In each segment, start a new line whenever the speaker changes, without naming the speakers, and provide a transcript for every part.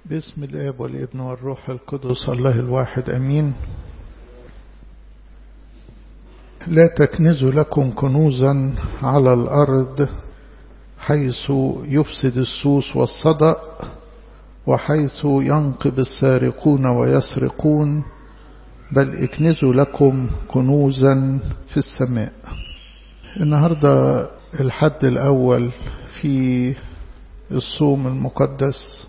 باسم الآب والابن والروح القدس الله الواحد أمين لا تكنزوا لكم كنوزا على الأرض حيث يفسد السوس والصدأ وحيث ينقب السارقون ويسرقون بل اكنزوا لكم كنوزا في السماء النهاردة الحد الأول في الصوم المقدس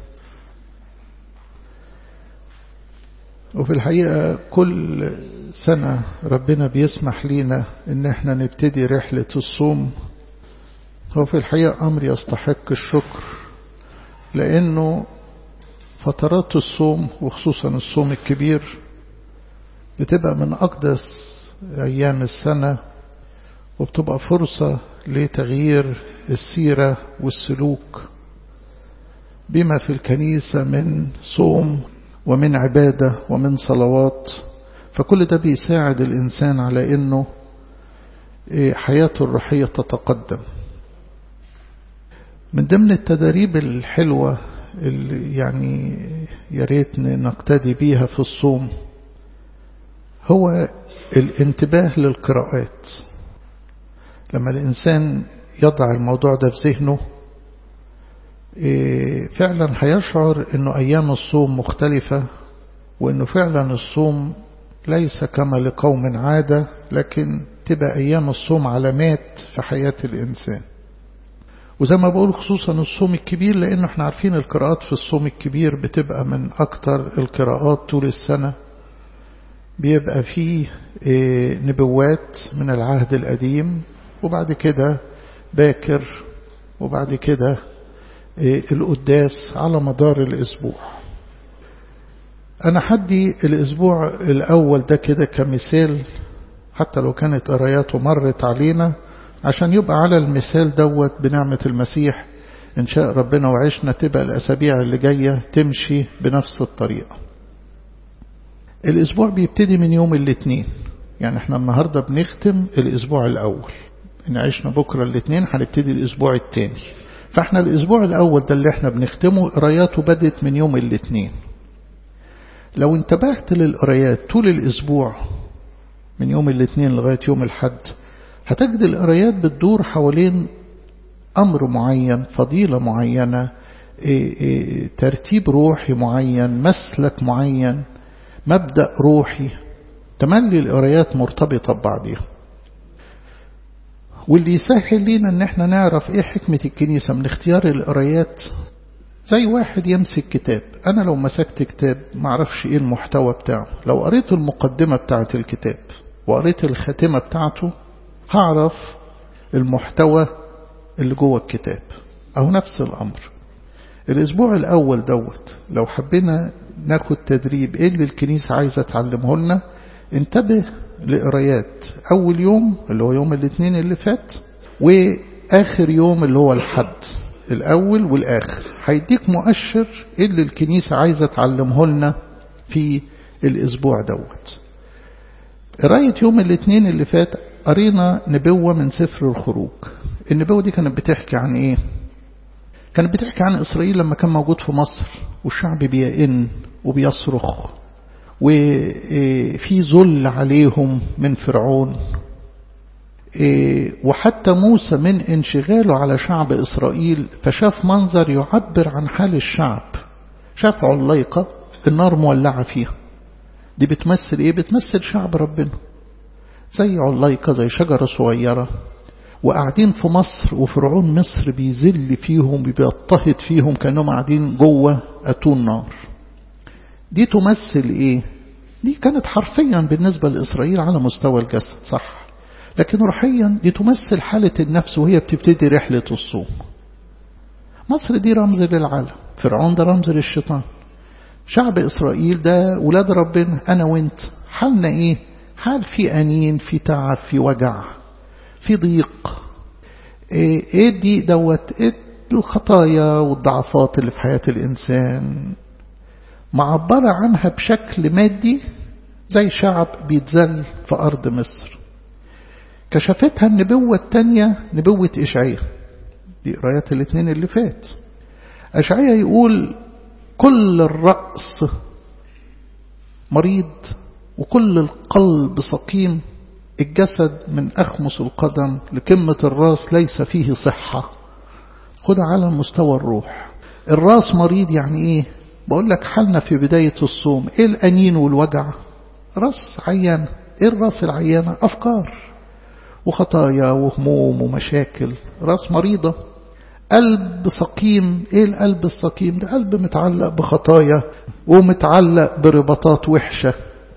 وفي الحقيقة كل سنة ربنا بيسمح لينا ان احنا نبتدي رحلة الصوم هو في الحقيقة امر يستحق الشكر لانه فترات الصوم وخصوصا الصوم الكبير بتبقى من اقدس ايام السنة وبتبقى فرصة لتغيير السيرة والسلوك بما في الكنيسة من صوم ومن عبادة ومن صلوات فكل ده بيساعد الإنسان على أنه حياته الروحية تتقدم من ضمن التدريب الحلوة اللي يعني يا ريت نقتدي بيها في الصوم هو الانتباه للقراءات لما الإنسان يضع الموضوع ده في ذهنه فعلا هيشعر أنه أيام الصوم مختلفة وأنه فعلا الصوم ليس كما لقوم عادة لكن تبقى أيام الصوم علامات في حياة الإنسان وزي ما بقول خصوصا الصوم الكبير لأنه احنا عارفين القراءات في الصوم الكبير بتبقى من أكتر القراءات طول السنة بيبقى فيه نبوات من العهد القديم وبعد كده باكر وبعد كده القداس على مدار الأسبوع أنا حدي الأسبوع الأول ده كده كمثال حتى لو كانت قراياته مرت علينا عشان يبقى على المثال دوت بنعمة المسيح إن شاء ربنا وعشنا تبقى الأسابيع اللي جاية تمشي بنفس الطريقة الأسبوع بيبتدي من يوم الاثنين يعني احنا النهاردة بنختم الأسبوع الأول إن عشنا بكرة الاثنين هنبتدي الأسبوع الثاني فاحنا الأسبوع الأول ده اللي احنا بنختمه قراياته بدت من يوم الاثنين لو انتبهت للقرايات طول الأسبوع من يوم الاثنين لغاية يوم الحد هتجد القرايات بتدور حوالين أمر معين فضيلة معينة ايه ايه ترتيب روحي معين مسلك معين مبدأ روحي تملي القرايات مرتبطة ببعضها واللي يسهل لينا ان احنا نعرف ايه حكمة الكنيسة من اختيار القرايات زي واحد يمسك كتاب انا لو مسكت كتاب معرفش ايه المحتوى بتاعه لو قريت المقدمة بتاعة الكتاب وقريت الخاتمة بتاعته هعرف المحتوى اللي جوه الكتاب او نفس الامر الاسبوع الاول دوت لو حبينا ناخد تدريب ايه اللي الكنيسة عايزة تعلمه لنا انتبه لقرايات أول يوم اللي هو يوم الاثنين اللي فات وآخر يوم اللي هو الحد الأول والآخر هيديك مؤشر إيه اللي الكنيسة عايزة تعلمه لنا في الأسبوع دوت قراية يوم الاثنين اللي فات قرينا نبوة من سفر الخروج النبوة دي كانت بتحكي عن إيه كانت بتحكي عن إسرائيل لما كان موجود في مصر والشعب بيئن وبيصرخ وفي ذل عليهم من فرعون وحتى موسى من انشغاله على شعب إسرائيل فشاف منظر يعبر عن حال الشعب شاف عليقة النار مولعة فيها دي بتمثل ايه بتمثل شعب ربنا زي عليقة زي شجرة صغيرة وقاعدين في مصر وفرعون مصر بيذل فيهم بيضطهد فيهم كأنهم قاعدين جوه أتون نار دي تمثل ايه دي كانت حرفيا بالنسبة لإسرائيل على مستوى الجسد صح لكن روحيا دي تمثل حالة النفس وهي بتبتدي رحلة الصوم مصر دي رمز للعالم فرعون ده رمز للشيطان شعب إسرائيل ده ولاد ربنا أنا وانت حالنا ايه حال في أنين في تعب في وجع في ضيق ايه, إيه دي دوت إيه الخطايا والضعفات اللي في حياة الإنسان معبرة عنها بشكل مادي زي شعب بيتذل في أرض مصر كشفتها النبوة التانية نبوة إشعياء دي قرايات الاثنين اللي فات أشعياء يقول كل الرأس مريض وكل القلب سقيم الجسد من أخمس القدم لكمة الراس ليس فيه صحة خد على مستوى الروح الراس مريض يعني ايه بقول لك حالنا في بداية الصوم ايه الأنين والوجع راس عيان ايه الراس العيانة أفكار وخطايا وهموم ومشاكل راس مريضة قلب سقيم ايه القلب السقيم ده قلب متعلق بخطايا ومتعلق برباطات وحشة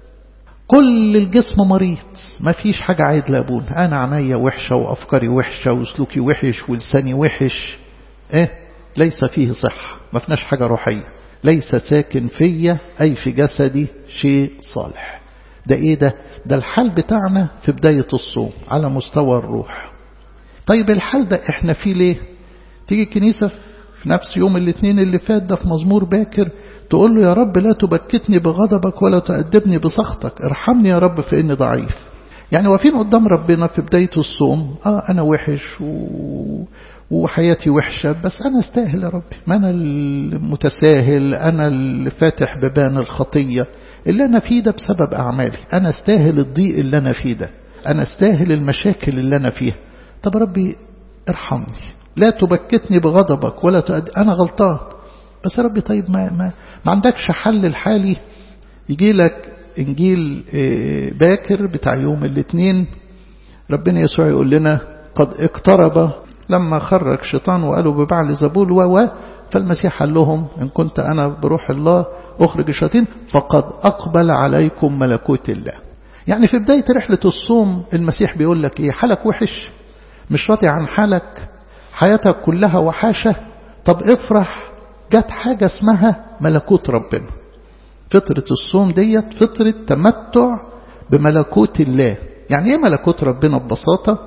كل الجسم مريض ما فيش حاجة عادلة يا ابونا انا عينيا وحشة وافكاري وحشة وسلوكي وحش ولساني وحش ايه ليس فيه صحة ما فيناش حاجة روحية ليس ساكن فيا اي في جسدي شيء صالح ده ايه ده ده الحال بتاعنا في بداية الصوم على مستوى الروح طيب الحال ده احنا فيه ليه تيجي الكنيسة في نفس يوم الاثنين اللي فات ده في مزمور باكر تقول له يا رب لا تبكتني بغضبك ولا تأدبني بسخطك ارحمني يا رب فإني ضعيف يعني واقفين قدام ربنا في بداية الصوم اه انا وحش و... وحياتي وحشة بس انا استاهل يا ربي ما انا المتساهل انا اللي فاتح ببان الخطية اللي انا فيه ده بسبب اعمالي انا استاهل الضيق اللي انا فيه ده انا استاهل المشاكل اللي انا فيها طب ربي ارحمني لا تبكتني بغضبك ولا تؤد... أنا غلطان بس يا ربي طيب ما, ما, ما عندكش حل الحالي يجي لك إنجيل باكر بتاع يوم الاثنين ربنا يسوع يقول لنا قد اقترب لما خرج شيطان وقالوا ببعل زبول و فالمسيح قال لهم إن كنت أنا بروح الله أخرج الشياطين فقد أقبل عليكم ملكوت الله يعني في بداية رحلة الصوم المسيح بيقول لك إيه حالك وحش مش راضي عن حالك حياتك كلها وحاشة طب افرح جت حاجة اسمها ملكوت ربنا فطرة الصوم ديت فطرة تمتع بملكوت الله يعني ايه ملكوت ربنا ببساطة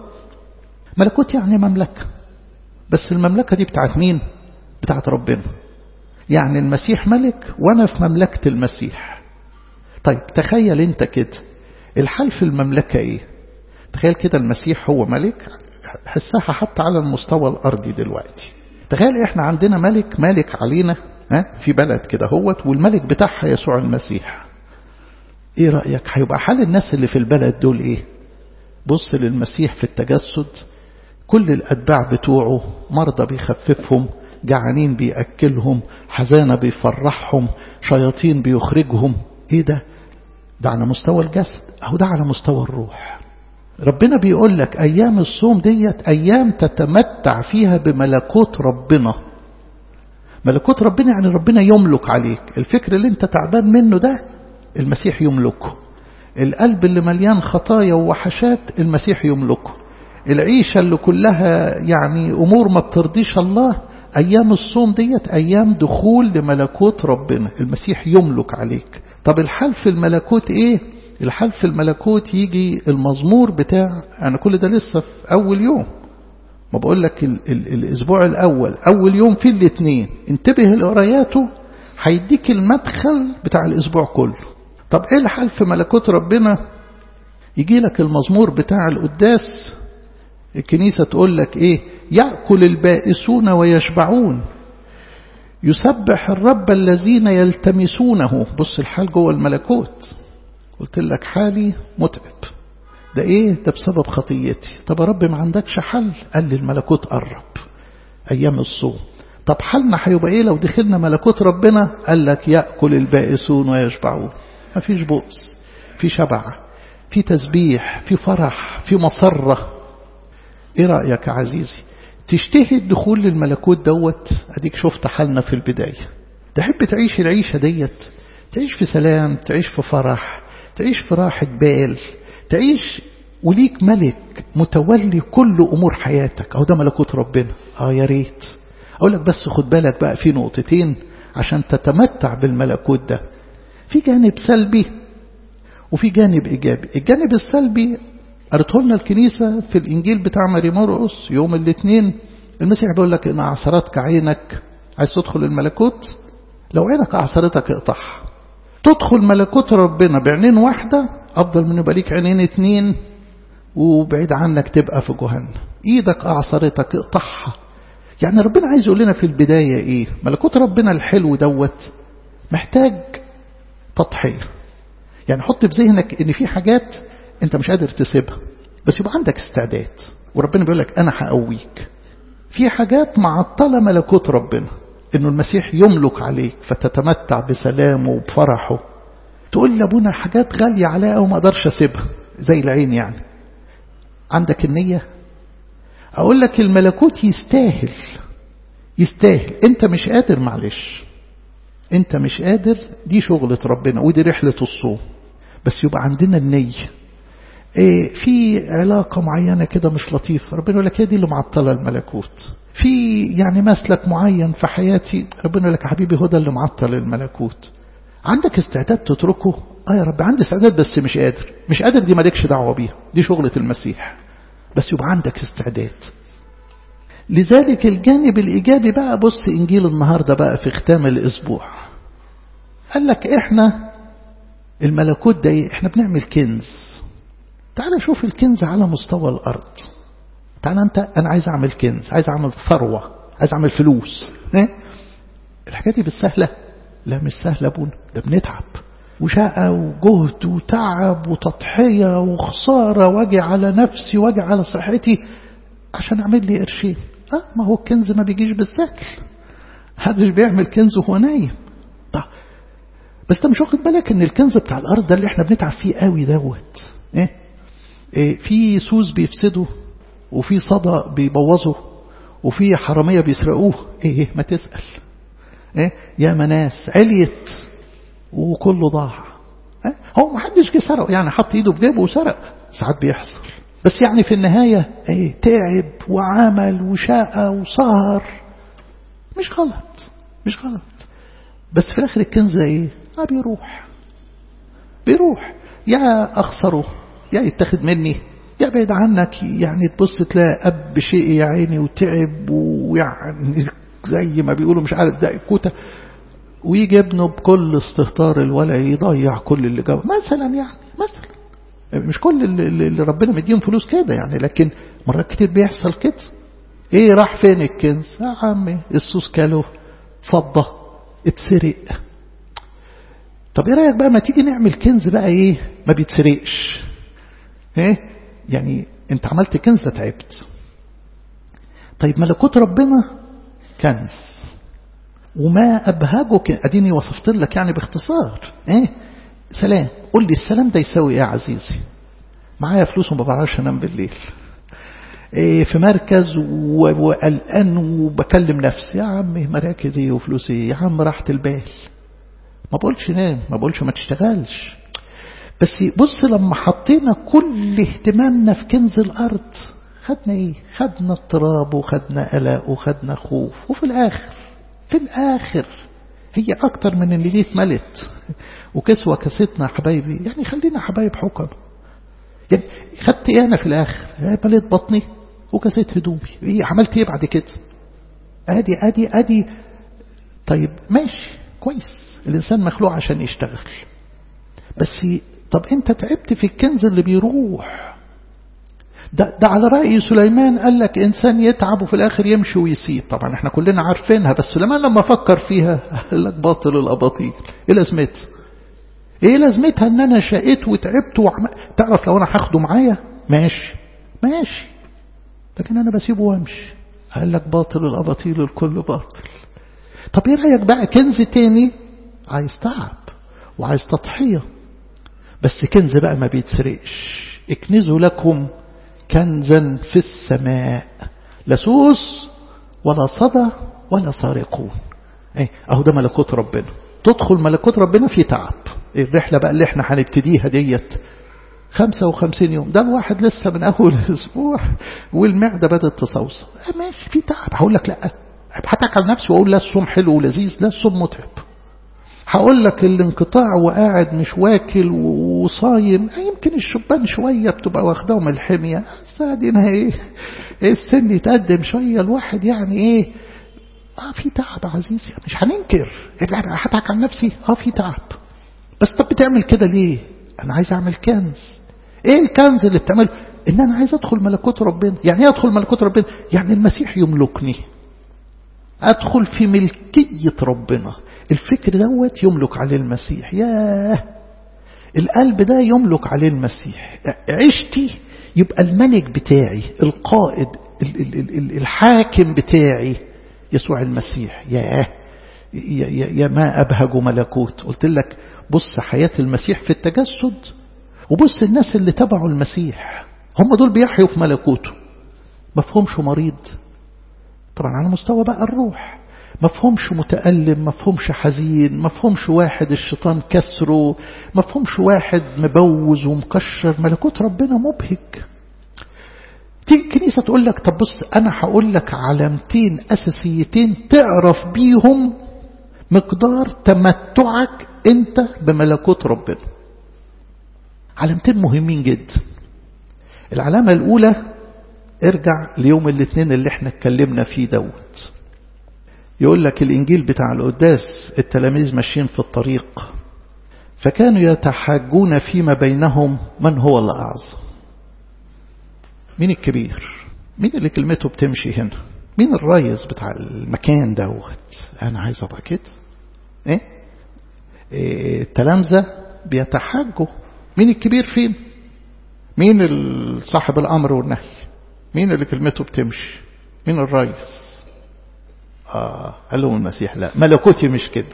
ملكوت يعني مملكة بس المملكة دي بتاعت مين بتاعت ربنا يعني المسيح ملك وانا في مملكة المسيح طيب تخيل انت كده الحال في المملكة ايه تخيل كده المسيح هو ملك حسها حتى على المستوى الأرضي دلوقتي تخيل احنا عندنا ملك مالك علينا ها في بلد كده هوت والملك بتاعها يسوع المسيح ايه رأيك هيبقى حال الناس اللي في البلد دول ايه بص للمسيح في التجسد كل الأتباع بتوعه مرضى بيخففهم جعانين بيأكلهم حزانة بيفرحهم شياطين بيخرجهم ايه ده ده على مستوى الجسد اهو ده على مستوى الروح ربنا بيقول لك أيام الصوم ديت أيام تتمتع فيها بملكوت ربنا ملكوت ربنا يعني ربنا يملك عليك الفكر اللي انت تعبان منه ده المسيح يملكه القلب اللي مليان خطايا ووحشات المسيح يملكه العيشة اللي كلها يعني أمور ما بترضيش الله أيام الصوم ديت أيام دخول لملكوت ربنا المسيح يملك عليك طب الحال في الملكوت إيه الحال في الملكوت يجي المزمور بتاع أنا كل ده لسه في أول يوم ما بقول لك ال ال الأسبوع الأول أول يوم في الاثنين انتبه لقراياته هيديك المدخل بتاع الأسبوع كله طب إيه الحال في ملكوت ربنا يجي لك المزمور بتاع القداس الكنيسة تقول لك إيه يأكل البائسون ويشبعون يسبح الرب الذين يلتمسونه بص الحال جوه الملكوت قلت لك حالي متعب ده ايه ده بسبب خطيتي طب يا رب ما عندكش حل قال لي الملكوت قرب ايام الصوم طب حالنا هيبقى ايه لو دخلنا ملكوت ربنا قال لك يأكل البائسون ويشبعون ما فيش بؤس في شبع في تسبيح في فرح في مسرة ايه رأيك يا عزيزي تشتهي الدخول للملكوت دوت اديك شفت حالنا في البداية تحب تعيش العيشة ديت تعيش في سلام تعيش في فرح تعيش في راحة بال تعيش وليك ملك متولي كل أمور حياتك أو ده ملكوت ربنا آه يا ريت أقول لك بس خد بالك بقى في نقطتين عشان تتمتع بالملكوت ده في جانب سلبي وفي جانب إيجابي الجانب السلبي قرته لنا الكنيسة في الإنجيل بتاع ماري مرقس يوم الاثنين المسيح بيقول لك إن عصرتك عينك عايز تدخل الملكوت لو عينك أعصرتك اقطعها تدخل ملكوت ربنا بعينين واحدة أفضل من يبقى ليك عينين اتنين وبعيد عنك تبقى في جهنم إيدك أعصرتك اقطعها يعني ربنا عايز يقول لنا في البداية إيه ملكوت ربنا الحلو دوت محتاج تضحية يعني حط في ذهنك ان في حاجات انت مش قادر تسيبها بس يبقى عندك استعداد وربنا بيقول لك انا هقويك في حاجات معطلة ملكوت ربنا انه المسيح يملك عليك فتتمتع بسلامه وبفرحه تقول لابونا حاجات غالية عليها وما اقدرش اسيبها زي العين يعني عندك النية اقول لك الملكوت يستاهل يستاهل انت مش قادر معلش انت مش قادر دي شغلة ربنا ودي رحلة الصوم بس يبقى عندنا النية إيه في علاقة معينة كده مش لطيفة ربنا يقول لك هي دي اللي معطلة الملكوت في يعني مسلك معين في حياتي ربنا يقول لك يا حبيبي هو ده اللي معطل الملكوت عندك استعداد تتركه اه يا رب عندي استعداد بس مش قادر مش قادر دي مالكش دعوة بيها دي شغلة المسيح بس يبقى عندك استعداد لذلك الجانب الإيجابي بقى بص إنجيل النهاردة بقى في ختام الأسبوع قال لك إحنا الملكوت ده إيه؟ إحنا بنعمل كنز تعال شوف الكنز على مستوى الأرض تعال أنت أنا عايز أعمل كنز عايز أعمل ثروة عايز أعمل فلوس إيه؟ الحاجات دي بالسهلة لا مش سهلة أبونا ده بنتعب وشقة وجهد وتعب وتضحية وخسارة واجي على نفسي واجي على صحتي عشان أعمل لي قرشين أه ما هو الكنز ما بيجيش بالسهل محدش بيعمل كنز وهو نايم طب بس انت مش واخد بالك ان الكنز بتاع الارض ده اللي احنا بنتعب فيه قوي دوت ايه, إيه في سوس بيفسده وفي صدى بيبوظه وفي حرامية بيسرقوه ايه, إيه ما تسأل ايه يا مناس عليت وكله ضاع إيه هو ما حدش جه سرق يعني حط ايده في جيبه وسرق ساعات بيحصل بس يعني في النهاية ايه تعب وعمل وشاقة وسهر مش غلط مش غلط بس في الاخر الكنز ايه اه بيروح بيروح يا اخسره يا يتاخد مني يا بعيد عنك يعني تبص تلاقي اب شيء يا عيني وتعب ويعني زي ما بيقولوا مش عارف ده كوته ويجي ابنه بكل استهتار الولا يضيع كل اللي جابه مثلا يعني مثلا مش كل اللي, اللي ربنا مديهم فلوس كده يعني لكن مرات كتير بيحصل كده ايه راح فين الكنز يا عمي السوس كاله فضة اتسرق طب ايه رايك بقى ما تيجي نعمل كنز بقى ايه ما بيتسرقش ايه يعني انت عملت كنز تعبت طيب ملكوت ربنا كنز وما ابهجه اديني وصفت لك يعني باختصار ايه سلام قول لي السلام ده يساوي ايه يا عزيزي معايا فلوس وما بعرفش انام بالليل إيه في مركز وقلقان وبكلم نفسي يا عمي مراكزي وفلوسي يا عم راحة البال ما بقولش نام ما بقولش ما تشتغلش بس بص لما حطينا كل اهتمامنا في كنز الارض خدنا ايه خدنا اضطراب وخدنا قلق وخدنا خوف وفي الاخر في الاخر هي اكتر من اللي دي اتملت وكسوة كستنا حبايبي يعني خلينا حبايب حكم يعني خدت ايه انا في الاخر مليت بطني وكسيت هدومي ايه عملت ايه بعد كده ادي ادي ادي طيب ماشي كويس الانسان مخلوق عشان يشتغل بس طب انت تعبت في الكنز اللي بيروح ده, ده على رأي سليمان قال لك إنسان يتعب وفي الآخر يمشي ويسيب طبعا احنا كلنا عارفينها بس سليمان لما فكر فيها قال لك باطل الأباطيل إيه لازمتها إيه لازمتها إن أنا شقيت وتعبت وعم... تعرف لو أنا هاخده معايا ماشي ماشي لكن أنا بسيبه وامشي قال لك باطل الأباطيل الكل باطل طب إيه رأيك بقى كنز تاني عايز تعب وعايز تضحية بس كنز بقى ما بيتسرقش اكنزوا لكم كنزا في السماء لا سوس ولا صدى ولا سارقون ايه اهو ده ملكوت ربنا تدخل ملكوت ربنا في تعب الرحلة بقى اللي احنا هنبتديها ديت 55 يوم ده الواحد لسه من اول اسبوع والمعدة بدأت تصوص ماشي في تعب هقول لك لا هضحك على نفسي واقول لا الصوم حلو ولذيذ لا الصوم متعب هقول لك الانقطاع وقاعد مش واكل وصايم يمكن الشبان شوية بتبقى واخداهم الحمية ساعدينها ايه السن يتقدم شوية الواحد يعني ايه اه في تعب عزيزي مش هننكر هضحك على نفسي اه في تعب بس طب بتعمل كده ليه انا عايز اعمل كنز ايه الكنز اللي بتعمله ان انا عايز ادخل ملكوت ربنا يعني ايه ادخل ملكوت ربنا يعني المسيح يملكني أدخل في ملكية ربنا الفكر دوت يملك عليه المسيح ياه القلب ده يملك عليه المسيح عشتي يبقى الملك بتاعي القائد الحاكم بتاعي يسوع المسيح ياه يا, يا, يا ما أبهج ملكوت قلت لك بص حياة المسيح في التجسد وبص الناس اللي تبعوا المسيح هم دول بيحيوا في ملكوته مفهومش مريض طبعا على مستوى بقى الروح مفهومش متألم مفهومش حزين مفهومش واحد الشيطان كسره مفهومش واحد مبوز ومكشر ملكوت ربنا مبهج تيجي الكنيسة تقول لك طب بص أنا هقول لك علامتين أساسيتين تعرف بيهم مقدار تمتعك أنت بملكوت ربنا علامتين مهمين جدا العلامة الأولى ارجع ليوم الاثنين اللي احنا اتكلمنا فيه دوت يقول لك الإنجيل بتاع القداس التلاميذ ماشيين في الطريق فكانوا يتحاجون فيما بينهم من هو الأعظم مين الكبير مين اللي كلمته بتمشي هنا مين الريس بتاع المكان دوت أنا عايز أبقى كده إيه؟ إيه التلامذة بيتحاجوا مين الكبير فين مين صاحب الأمر والنهي مين اللي كلمته بتمشي مين الريس آه قال لهم المسيح لا ملكوتي مش كده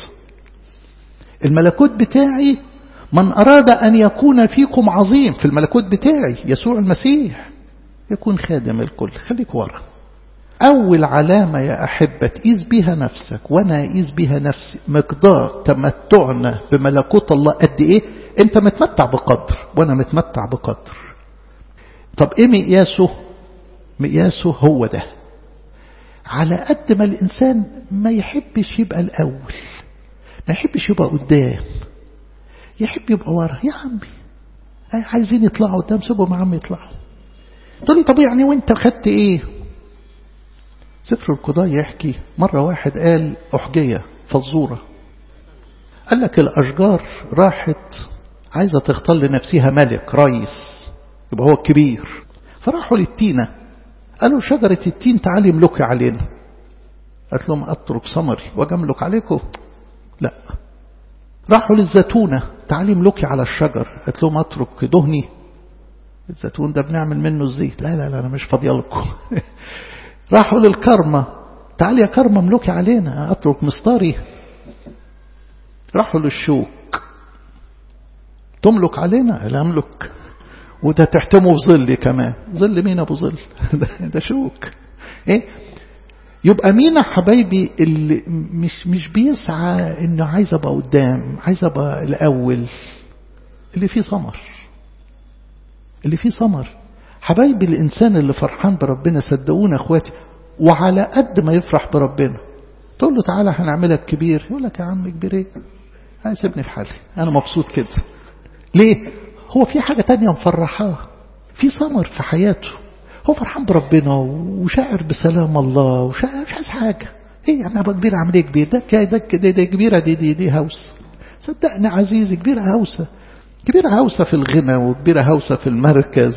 الملكوت بتاعي من أراد أن يكون فيكم عظيم في الملكوت بتاعي يسوع المسيح يكون خادم الكل خليك ورا أول علامة يا أحبة تقيس بها نفسك وأنا أقيس بها نفسي مقدار تمتعنا بملكوت الله قد إيه أنت متمتع بقدر وأنا متمتع بقدر طب إيه مقياسه مقياسه هو ده على قد ما الإنسان ما يحبش يبقى الأول ما يحبش يبقى قدام يحب يبقى ورا يا عمي عايزين يطلعوا قدام سيبهم يا عم يطلعوا تقول لي طب يعني وانت خدت ايه سفر القضاء يحكي مرة واحد قال أحجية فزورة قال لك الأشجار راحت عايزة تختار لنفسها ملك رئيس يبقى هو الكبير فراحوا للتينة قالوا شجرة التين تعالي املكي علينا قالت لهم أترك ثمري واجي املك عليكم لا راحوا للزيتونة تعالي املكي على الشجر قالت لهم أترك دهني الزيتون ده بنعمل منه الزيت لا لا لا أنا مش فاضيه لكم راحوا للكرمة تعالي يا كرمة املكي علينا أترك مستاري راحوا للشوك تملك علينا لا أملك وده تحتمه في ظلي كمان ظل مين أبو ظل ده شوك إيه يبقى مين حبايبي اللي مش مش بيسعى انه عايز ابقى قدام عايز ابقى الاول اللي فيه ثمر اللي فيه ثمر حبايبي الانسان اللي فرحان بربنا صدقونا اخواتي وعلى قد ما يفرح بربنا تقول له تعالى هنعملك كبير يقول لك يا عم كبير ايه سيبني في حالي انا مبسوط كده ليه هو في حاجة تانية مفرحاه في ثمر في حياته هو فرحان بربنا وشاعر بسلام الله وشاعر مش عايز حاجة ايه انا ابقى كبير اعمل ايه كبير ده ده ده, ده كبيرة دي دي دي هوسة صدقني عزيزي كبيرة هوسة كبيرة هوسة في الغنى وكبيرة هوسة في المركز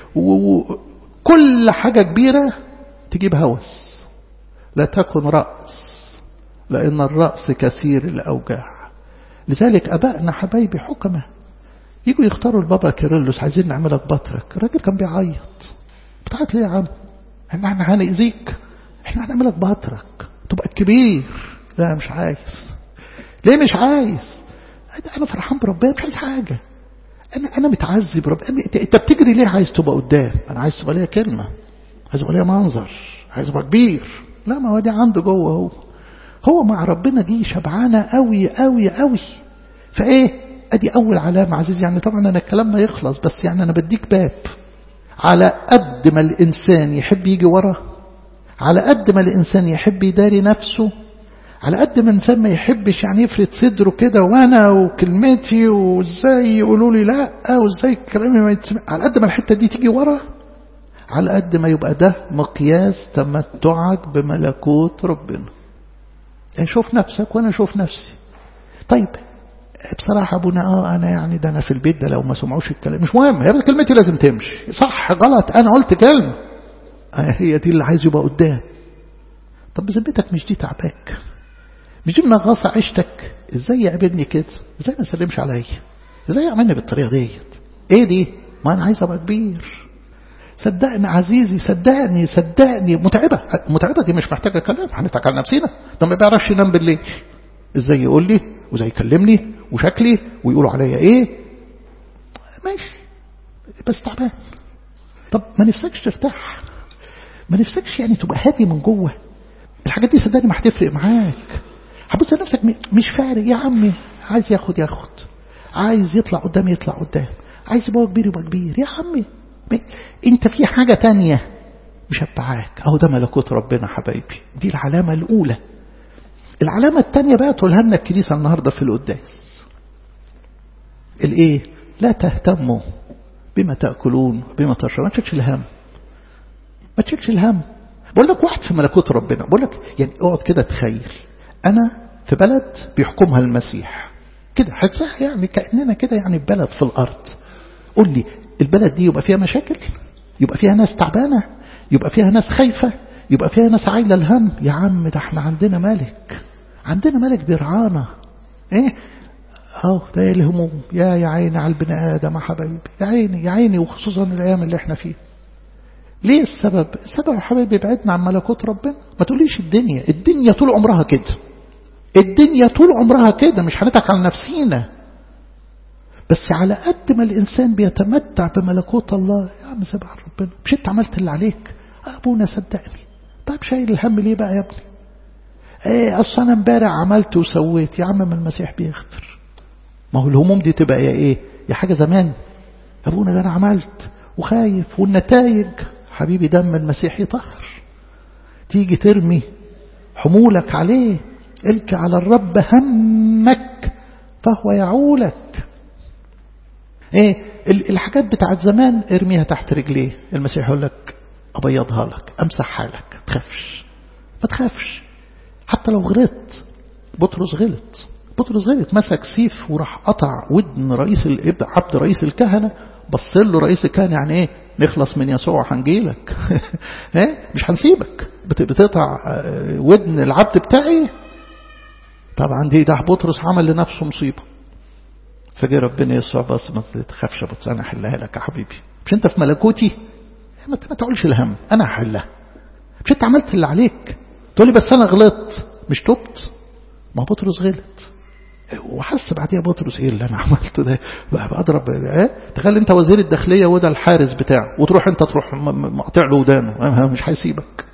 وكل حاجة كبيرة تجيب هوس لا تكن رأس لأن الرأس كثير الأوجاع لذلك أبائنا حبايبي حكمة يجوا يختاروا البابا كيرلس عايزين نعملك بطرك الراجل كان بيعيط بتعيط ليه يا عم احنا هنأذيك احنا هنعملك بطرك تبقى كبير لا مش عايز ليه مش عايز انا فرحان بربنا مش عايز حاجة انا انا متعذب رب انت بتجري ليه عايز تبقى قدام انا عايز تبقى ليا كلمة عايز تبقى ليا منظر عايز ابقى كبير لا ما هو دي عنده جوه هو هو مع ربنا دي شبعانة قوي قوي قوي فايه ادي اول علامة عزيز يعني طبعا انا الكلام ما يخلص بس يعني انا بديك باب على قد ما الانسان يحب يجي ورا على قد ما الانسان يحب يداري نفسه على قد ما الانسان ما يحبش يعني يفرد صدره كده وانا وكلمتي وازاي يقولوا لي لا وازاي كلامي ما يتسمع على قد ما الحته دي تيجي ورا على قد ما يبقى ده مقياس تمتعك بملكوت ربنا يعني شوف نفسك وانا اشوف نفسي طيب بصراحة أبونا آه أنا يعني ده أنا في البيت ده لو ما سمعوش الكلام مش مهم هي كلمتي لازم تمشي صح غلط أنا قلت كلمة هي دي اللي عايز يبقى قدام طب بذمتك مش دي تعباك مش دي منغصة عيشتك ازاي يقابلني كده ازاي ما يسلمش عليا ازاي يعملني بالطريقة ديت ايه دي ما انا عايز ابقى كبير صدقني عزيزي صدقني صدقني متعبة متعبة دي مش محتاجة كلام هنتعك على نفسنا ده ما بيعرفش ينام بالليل ازاي يقول لي وازاي يكلمني وشكلي ويقولوا عليا ايه ماشي بس تعبان طب ما نفسكش ترتاح ما نفسكش يعني تبقى هادي من جوه الحاجات دي صدقني ما هتفرق معاك هتبص نفسك مش فارق يا عمي عايز ياخد ياخد عايز يطلع قدام يطلع قدام عايز يبقى كبير يبقى كبير يا عمي انت في حاجة تانية مشبعاك اهو ده ملكوت ربنا حبايبي دي العلامة الاولى العلامة التانية بقى تقولها لنا الكنيسة النهاردة في القداس الايه لا تهتموا بما تأكلون بما تشربون ما تشيلش الهم ما تشيلش الهم بقول لك واحد في ملكوت ربنا بقول لك يعني اقعد كده تخيل انا في بلد بيحكمها المسيح كده حتسح يعني كأننا كده يعني بلد في الارض قول لي البلد دي يبقى فيها مشاكل يبقى فيها ناس تعبانة يبقى فيها ناس خايفة يبقى فيها ناس عايلة الهم يا عم ده احنا عندنا ملك عندنا ملك بيرعانا ايه اهو ده الهموم يا يا عيني على البني ادم يا حبايبي يا عيني يا عيني وخصوصا الايام اللي احنا فيها ليه السبب السبب يا حبايبي بعدنا عن ملكوت ربنا ما تقوليش الدنيا الدنيا طول عمرها كده الدنيا طول عمرها كده مش هنتك على نفسينا بس على قد ما الإنسان بيتمتع بملكوت الله يا عم سبع ربنا مش انت عملت اللي عليك أبونا صدقني طيب شايل الهم ليه بقى يا ابني ايه اصل انا امبارح عملت وسويت يا عم ما المسيح بيغفر ما هو الهموم دي تبقى يا ايه يا حاجة زمان ابونا ده انا عملت وخايف والنتائج حبيبي دم المسيح يطهر تيجي ترمي حمولك عليه الك على الرب همك فهو يعولك ايه الحاجات بتاعت زمان ارميها تحت رجليه المسيح يقول لك ابيضها لك امسحها لك تخافش ما تخافش حتى لو غلطت بطرس غلط بطرس غلط مسك سيف وراح قطع ودن رئيس عبد رئيس الكهنة بص له رئيس الكهنة يعني ايه نخلص من يسوع هنجيلك ايه مش هنسيبك بتقطع ودن العبد بتاعي طبعا دي ده بطرس عمل لنفسه مصيبة فجي ربنا يسوع بس ما تخافش يا بطرس انا احلها لك يا حبيبي مش انت في ملكوتي ما تقولش الهم انا هحلها مش انت عملت اللي عليك تقول لي بس انا غلطت مش تبت ما بطرس غلط وحس بعديها بطرس ايه اللي انا عملته ده بقى بضرب ايه تخيل انت وزير الداخليه وده الحارس بتاعه وتروح انت تروح مقطع له ودانه مش هيسيبك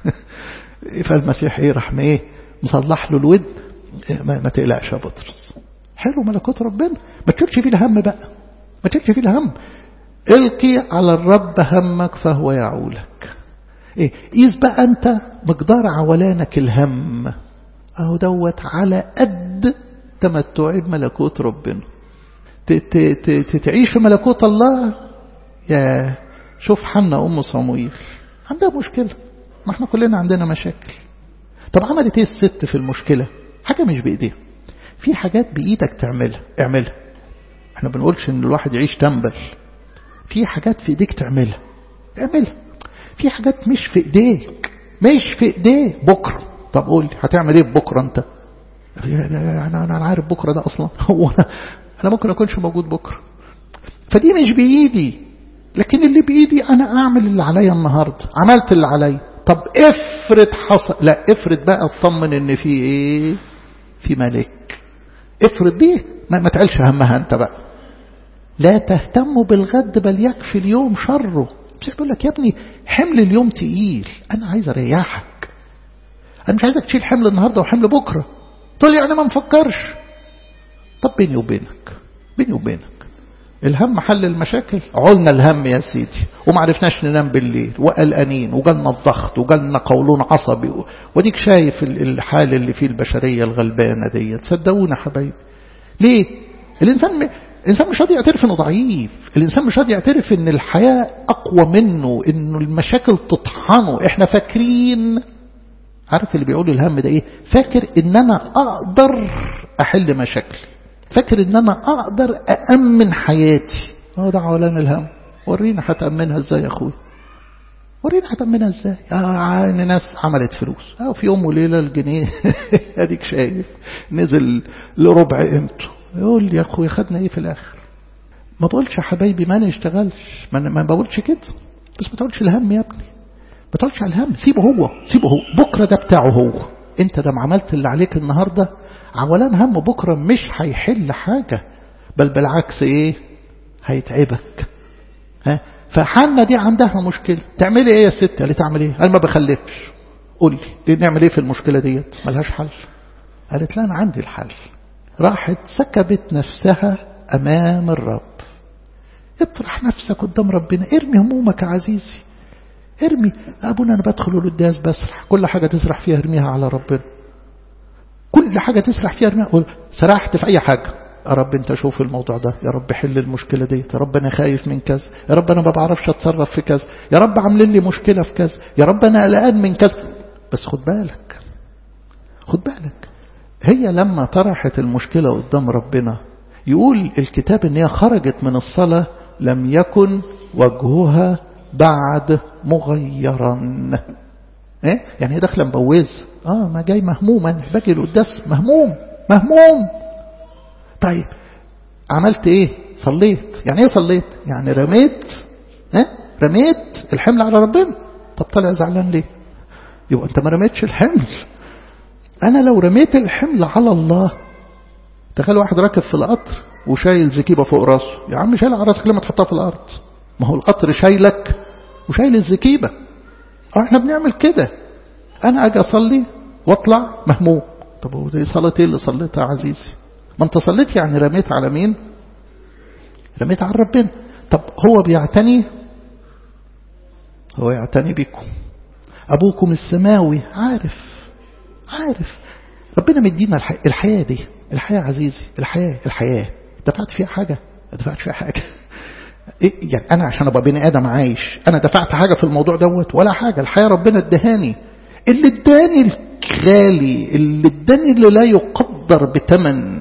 فالمسيح ايه راح ايه مصلح له الود ما, ما تقلقش يا بطرس حلو ملكوت ربنا ما تشيلش فيه الهم بقى ما تشيلش فيه الهم القي على الرب همك فهو يعولك ايه قيس بقى انت مقدار عولانك الهم اهو دوت على قد تمتعي بملكوت ربنا تعيش في ملكوت الله يا شوف حنا ام صمويل عندها مشكلة ما احنا كلنا عندنا مشاكل طب عملت ايه الست في المشكلة حاجة مش بايديها في حاجات بايدك تعملها اعملها احنا بنقولش ان الواحد يعيش تنبل في حاجات في ايديك تعملها اعملها في حاجات مش في ايديك مش في ايديك بكرة طب قول هتعمل ايه بكرة انت انا انا عارف بكرة ده اصلا هو انا انا ممكن اكونش موجود بكرة فدي مش بايدي لكن اللي بايدي انا اعمل اللي عليا النهاردة عملت اللي عليا طب افرض حصل لا افرض بقى اطمن ان في ايه في ملك افرض دي ما, ما تعلش همها انت بقى لا تهتموا بالغد بل يكفي اليوم شره مش بيقول لك يا ابني حمل اليوم تقيل انا عايز اريحك انا مش عايزك تشيل حمل النهارده وحمل بكره تقول لي انا ما مفكرش طب بيني وبينك بيني وبينك الهم حل المشاكل علنا الهم يا سيدي وما عرفناش ننام بالليل وقلقانين وجالنا الضغط وجالنا قولون عصبي وديك شايف الحال اللي فيه البشرية الغلبانة دي تصدقونا حبايبي ليه الإنسان م... الإنسان مش راضي يعترف إنه ضعيف الإنسان مش راضي يعترف إن الحياة أقوى منه إنه المشاكل تطحنه إحنا فاكرين عارف اللي بيقول الهم ده إيه فاكر إن أنا أقدر أحل مشاكلي فاكر إن أنا أقدر أأمن حياتي هو ده عولان الهم ورينا هتأمنها إزاي يا أخوي ورينا هتأمنها ازاي آه ناس عملت فلوس اه في يوم وليلة الجنيه اديك شايف نزل لربع قيمته يقول لي يا اخويا خدنا ايه في الاخر ما بقولش يا حبايبي ما نشتغلش ما, ما بقولش كده بس ما تقولش الهم يا ابني ما تقولش على الهم سيبه هو سيبه هو بكرة ده بتاعه هو انت ده عملت اللي عليك النهاردة عولان هم بكرة مش هيحل حاجة بل بالعكس ايه هيتعبك ها فحنا دي عندها مشكلة تعملي ايه يا ست قالت تعمل ايه انا ما بخلفش قول لي نعمل ايه في المشكلة ديت ملهاش حل قالت لا انا عندي الحل راحت سكبت نفسها امام الرب اطرح نفسك قدام ربنا ارمي همومك يا عزيزي ارمي ابونا انا بدخل القداس بسرح كل حاجة تسرح فيها ارميها على ربنا كل حاجة تسرح فيها ارميها سرحت في اي حاجة يا رب انت شوف الموضوع ده يا رب حل المشكلة دي يا رب انا خايف من كذا يا رب انا ما بعرفش اتصرف في كذا يا رب عاملين لي مشكلة في كذا يا رب انا قلقان من كذا بس خد بالك خد بالك هي لما طرحت المشكلة قدام ربنا يقول الكتاب ان هي خرجت من الصلاة لم يكن وجهها بعد مغيرا ايه يعني هي داخله مبوز اه ما جاي مهموما باجي القداس مهموم مهموم طيب عملت ايه صليت يعني ايه صليت يعني رميت اه رميت الحمل على ربنا طب طالع زعلان ليه يبقى انت ما رميتش الحمل انا لو رميت الحمل على الله تخيل واحد راكب في القطر وشايل زكيبه فوق راسه يا عم شايل على راسك لما تحطها في الارض ما هو القطر شايلك وشايل الزكيبه اه احنا بنعمل كده انا اجي اصلي واطلع مهموم طب ودي صلاه ايه اللي صليتها يا عزيزي ما انت صليت يعني رميت على مين رميت على ربنا طب هو بيعتني هو يعتني بكم ابوكم السماوي عارف عارف ربنا مدينا الحياة, الحياة دي الحياة عزيزي الحياة الحياة دفعت فيها حاجة ما دفعت فيها حاجة إيه يعني أنا عشان أبقى بني آدم عايش أنا دفعت حاجة في الموضوع دوت ولا حاجة الحياة ربنا ادهاني اللي اداني الغالي اللي اداني اللي لا يقدر بتمن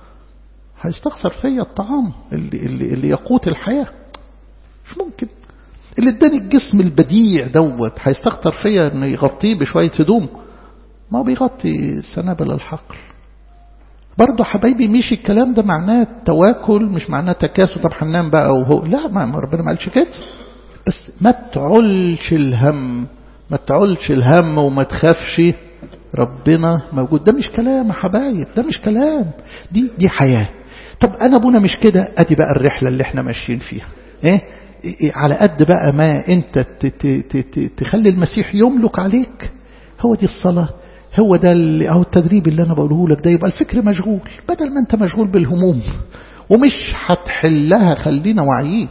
هيستخسر فيا الطعام اللي, اللي, اللي يقوت الحياة مش ممكن اللي اداني الجسم البديع دوت هيستخسر فيا انه يغطيه بشوية هدوم ما بيغطي سنابل الحقل برضه حبايبي مش الكلام ده معناه تواكل مش معناه تكاسل طب هننام بقى وهو لا ما ربنا ما قالش كده بس ما تعولش الهم ما تعولش الهم وما تخافش ربنا موجود ده مش كلام يا حبايب ده مش كلام دي دي حياة طب انا ابونا مش كده ادي بقى الرحلة اللي احنا ماشيين فيها ايه على قد بقى ما انت تخلي المسيح يملك عليك هو دي الصلاة هو ده أو التدريب اللي أنا بقوله لك ده يبقى الفكر مشغول بدل ما أنت مشغول بالهموم ومش هتحلها خلينا واعيين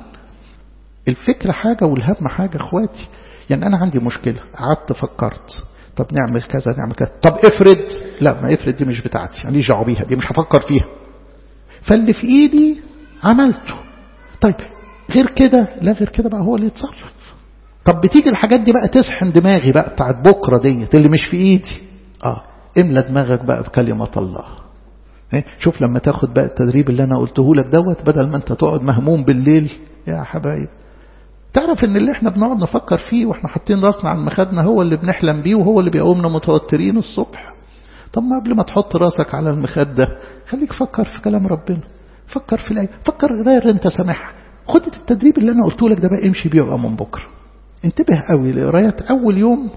الفكرة حاجة والهم حاجة اخواتي يعني أنا عندي مشكلة قعدت فكرت طب نعمل كذا نعمل كذا طب افرض لا ما افرض دي مش بتاعتي يعني دعوه بيها دي مش هفكر فيها فاللي في ايدي عملته طيب غير كده لا غير كده بقى هو اللي يتصرف طب بتيجي الحاجات دي بقى تسحن دماغي بقى بتاعت بكرة ديت اللي مش في ايدي اه املى دماغك بقى بكلمة الله شوف لما تاخد بقى التدريب اللي انا قلته لك دوت بدل ما انت تقعد مهموم بالليل يا حبايب تعرف ان اللي احنا بنقعد نفكر فيه واحنا حاطين راسنا على المخدنا هو اللي بنحلم بيه وهو اللي بيقومنا متوترين الصبح طب ما قبل ما تحط راسك على المخدة خليك فكر في كلام ربنا فكر في الآية فكر غير انت سامحها خد التدريب اللي انا قلته لك ده بقى امشي بيه من بكره انتبه قوي لقرايات اول يوم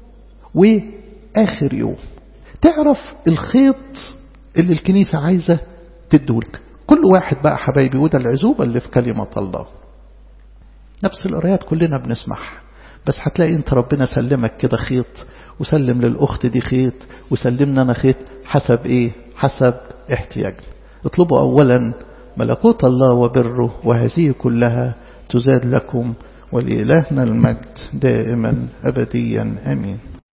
واخر يوم تعرف الخيط اللي الكنيسة عايزة تدولك كل واحد بقى حبايبي وده العزوبة اللي في كلمة الله نفس القرايات كلنا بنسمعها بس هتلاقي انت ربنا سلمك كده خيط وسلم للأخت دي خيط وسلمنا أنا خيط حسب ايه حسب احتياجنا اطلبوا أولا ملكوت الله وبره وهذه كلها تزاد لكم ولإلهنا المجد دائما أبديا آمين